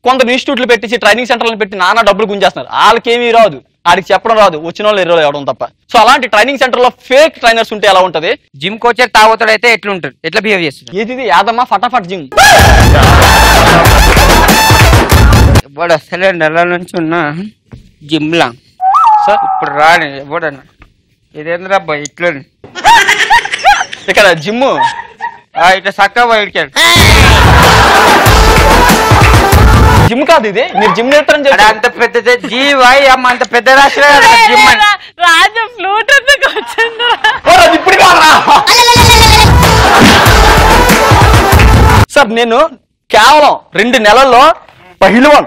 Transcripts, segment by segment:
కొందరు ఇన్స్టిట్యూట్లు పెట్టించి ట్రైనింగ్ సెంటర్లను పెట్టి నానా డబ్బులు గుంజేస్తున్నారు వాళ్ళకేమీ రాదు ఆడికి చెప్పడం రాదు వచ్చిన వాళ్ళు ఇరవై అవడం తప్ప సో అలాంటి ట్రైనింగ్ సెంటర్ లో ఫేక్ ట్రైనర్స్ ఉంటే ఎలా ఉంటది జిమ్ కోచర్ తాగుతాడు అయితే ఎట్లుంటాడు ఎట్లా బిహేవ్ చేస్తాడు ఏది ఇది యాదమ్మ ఫటాఫట్ జిమ్ వాడు అసలే నెల నుంచి ఉన్నా జిమ్ లా సార్ ఇప్పుడు రాని ఎవడన్నా ఇదేంద్రా అబ్బాయి ఇట్లా ఇక్కడ జిమ్ ఇట్లా చక్కగా బయటికాడు జిమ్ కాదు ఇది మీరు జిమ్ నేర్పుతారని అక్కడ చెప్పి అంత పెద్దదే జీవాయి అమ్మ అంత పెద్ద రాష్ట్ర జిమ్ అని రాజు ఫ్లూట్ ఎందుకు వచ్చిందిరా ఓ, అది ఇప్పుడు కాదురా. సార్ నేను కేవలం రెండు నెలల్లో పహిల్వాన్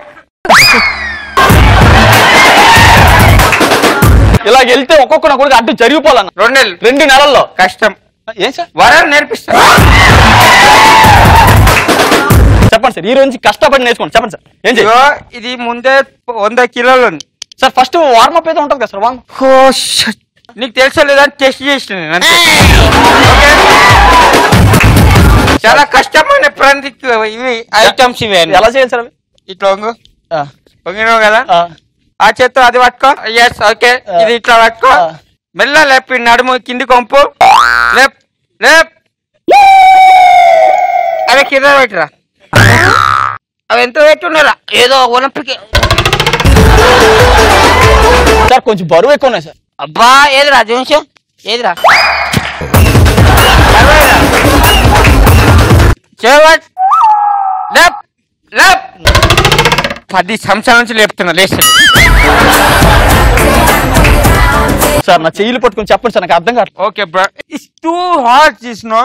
ఇలా వెళ్తే ఒక్కొక్క నా కొడుకు అడ్డు జరిగిపోవాలన్న రెండు నెలలు రెండు నెలల్లో కష్టం ఏం సార్ వరం నేర్పిస్తా చెప్పండి సార్ ఈ రోజు నుంచి కష్టపడి నేర్చుకోండి చెప్పండి సార్ ఏం చేయాలి ఇగో ఇది ముందే వంద కిలోలు ఉంది సార్ ఫస్ట్ వార్మప్ అయితే ఉంటుంది కదా సార్ వార్మ్ ఓ షట్. నీకు తెలుసా లేదా టెస్ట్ చేసిన నేను అంతే ఓకే? చాలా కష్టమైన ప్రతి ఇవి ఐటమ్స్ ఇవి అన్ని. ఎలా చేయాలి సార్ అవి ఇట్లా వంగు ఆ, వంగినావు కదా ఆ, ఆ చేత్తో అది పట్టుకో ఎస్ ఓకే ఆ. ఇది ఇట్లా పట్టుకో ఆ. మెల్ల లేపి నడుము కింది కొంపు లేప్ లేప్ అరే కింద పెట్టరా అవి ఎంత పెట్టున్నారా ఏదో ఒలింపిక్ సార్ కొంచెం బరువు ఎక్కువ ఉన్నాయి సార్ అబ్బా ఏదిరా జోన్షో ఏదిరా చేవట్ లేప్ లేప్ పది సంవత్సరాల నుంచి లేపుతున్నా లేచి సార్ నా చెయ్యిలు పట్టుకొని చెప్పండి సార్ నాకు అర్థం కావట్లేదు okay bro it's too hard తీసుకో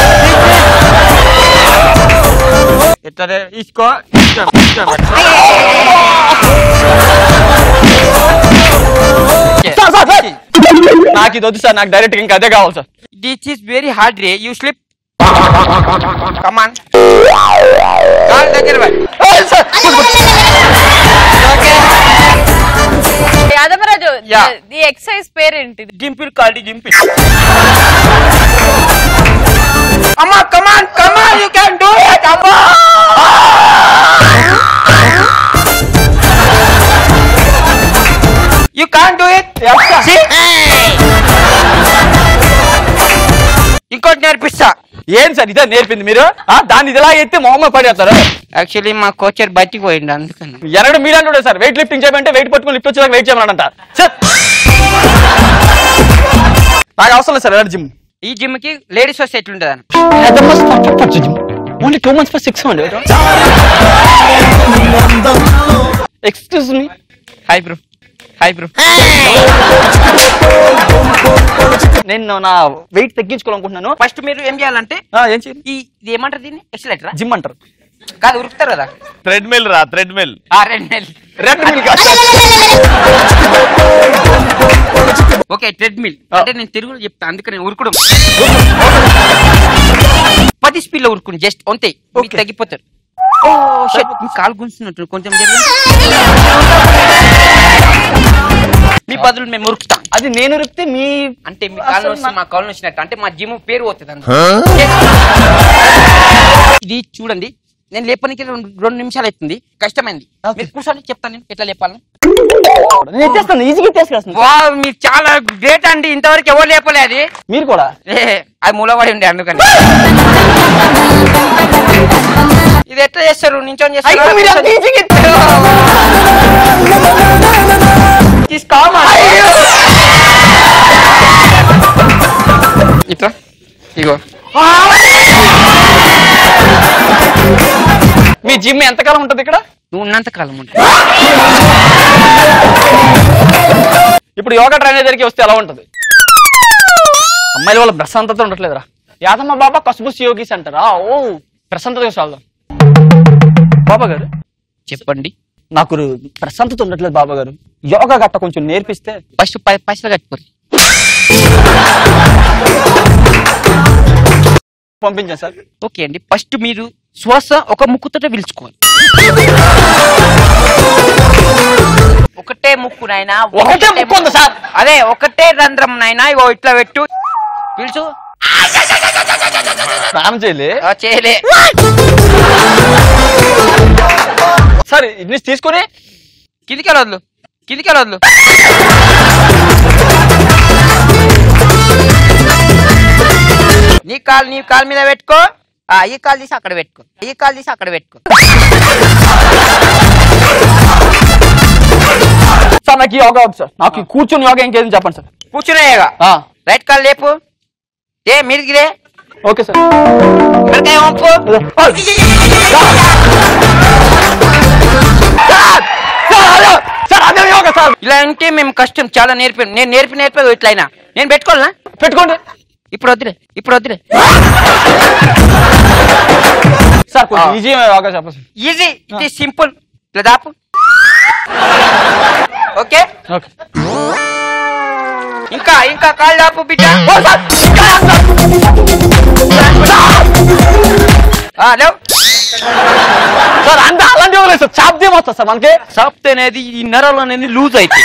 ఎట్లా ఇసుకో సార్ సార్ సార్ నాకు ఇది వద్దు సార్ నాకు డైరెక్ట్ ఇంకా అదే కావాలి sir this is very hard రే యూ స్లిప్ కమాన్ కాల్ దగ్గర పెట్. యాదవరాజు Yeah. ఈ ఎక్సర్సైజ్ పేరేంటిది డింపిల్ కాల్డి డింపిల్ అమ్మా come on come on you can do it అమ్మా యూ కాన్ డూ ఇట్ ఇంకోటి నేర్పిస్తా ఏం సార్ ఇదే నేర్పింది మీరు ఆ, దాన్ని ఇదిలా ఎత్తి మొహమ్మ పడేస్తారు యాక్చువల్లీ మా కోచర్ బయటికి పోయిండు అందుకని ఎనగడం మీరు అంటుండే సార్ వెయిట్ లిఫ్టింగ్ చేయమంటే వెయిట్ పట్టుకొని లిఫ్ట్ వచ్చేదాకా వెయిట్ చేయమనంట సార్ నాకు అవసరం లేదు సార్ జిమ్ ఈ జిమ్ కి లేడీస్ వస్తే ఎట్లుంటది అన్న gym only two months for six hundred excuse me hi bro hi bro నేను నా వెయిట్ తగ్గించుకోవాలనుకుంటున్నాను ఫస్ట్ మీరు ఏం చేయాలంటే ఆ, ఏం చేయాలి ఈ ఇది ఏమంటారు దీన్ని ఎక్సలేటరా జిమ్ అంటారు కాదు ఉరుకుతారు కదా థ్రెడ్మిల్ రా థ్రెడ్మిల్ ఆ రెండు నెలలు రెడ్ మిల్ కాదు ఓకే ట్రెడ్మిల్ ఆ. అంటే నేను తెలుగులో చెప్తా అందుకని ఉరుకుడు పది స్పీడ్ లో ఉరుకుని జస్ట్ అంతే మీకు Okay. తగ్గిపోతారు ఓ షట్ మీ కాలు గుంచున్నట్టు కొంచెం జరిగింది మీ బదులు మేము ఉరుకుతాం అది నేను రిప్తే మీ అంటే మీ కాళ్ళు అసలు వస్తే నా- మా కాళ్ళు వచ్చినట్టు అంటే మా జిమ్ పేరు పోతుంది అందులో. ఇది చూడండి నేను లేపనికి రెండు రెండు నిమిషాలు అవుతుంది కష్టమైంది Okay. మీరు కూర్చొని చెప్తాను నేను ఎట్లా లేపాలని నేను ఎత్తేస్తాను ఈజీగా ఎత్తేసుకొస్తాను వా మీరు చాలా గ్రేట్ అండి ఇంతవరకు ఎవరు లేపలే అది మీరు కూడా ఏ అది మూలపడి ఉండే అందుకని ఇది ఎట్లా చేస్తారు నించొని అయ్యో, మీరు అంత చేస్తారు ఈజీగా ఎత్తారు. ఇట్లా ఇగో మీ జిమ్ ఎంతకాలం ఉంటది ఇక్కడ నువ్వు ఉన్నంత కాలం ఉంటుంది ఇప్పుడు యోగా ట్రైనర్ దగ్గరికి వస్తే ఎలా ఉంటది అమ్మాయిల వల్ల ప్రశాంతత ఉండట్లేదురా యాదమ్మ బాబా కసుబుస్ యోగీస్ అంటారా ఓ ప్రశాంతతగా సాల్దాం బాబా గారు చెప్పండి నాకు ప్రశాంతత ఉండట్లేదు బాబా గారు యోగా గట్ట కొంచెం నేర్పిస్తే ఫస్ట్ పై పైసలు కట్టుకోరు పంపించాను సార్ ఓకే అండి ఫస్ట్ మీరు శ్వాస ఒక ముక్కుతో పిలుచుకోవాలి ఒకటే ముక్కు నాయనా ఒకటే ముక్కు ఉంది సార్. అదే ఒకటే రంధ్రం నాయనా ఇగో ఇట్లా పెట్టు పిలుచు స్నానం చేయలే ఆ, చేయలే సార్ సార్ ఇన్ని తీసుకుని కిందికి వెళ్ళొద్దు కిందికి వెళ్ళొద్దు నీ కాలు నీ కాలు మీద పెట్టుకో ఆ ఈ కాలు తీసి అక్కడ పెట్టుకో ఈ కాలు తీసి అక్కడ పెట్టుకో సార్ నాకు ఈ యోగా వద్దు సార్ నాకు ఈ కూర్చుని యోగా ఇంకేం చెప్పండి సార్ కూర్చునేయగా ఆ, రైట్ కాలు లేపు ఏ మీదికిరే ఓకే సార్ మెడకాయ వంపు సార్ సార్ అదే సార్ అదే యోగా సార్ ఇలా అంటే మేము కష్టం చాలా నేర్పాను నేను నేర్పి నేర్పేది ఇట్లయినా నేను పెట్టుకోవాలనా పెట్టుకోండి ఇప్పుడు వద్దులే ఇప్పుడు వద్దులే సార్ కొంచెం ఆ. ఈజీ యోగా చెప్పండి sir easy it is simple ఇట్లా దాపు ఓకే ఓకే ఇంకా ఇంకా కాళ్ళు దాపు బిడ్డ ఓ సార్ ఇంకా సార్. ఆ, లేవు సార్ అంత అలాంటి యోగా లేదు సార్ చాప్దేం వస్తుంది సార్ మనకి సాఫ్ట్ అనేది ఈ నరాలు అనేది లూజ్ అయితే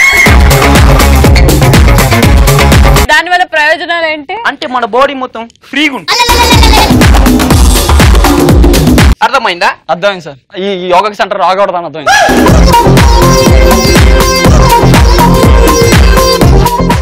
దాని వల్ల ప్రయోజనాలు ఏంటి అంటే మన బాడీ మొత్తం ఫ్రీగా ఉంటుంది అర్థమైందా అర్థమైంది సార్ ఈ ఈ యోగా సెంటర్ రాకూడదని అర్థమైంది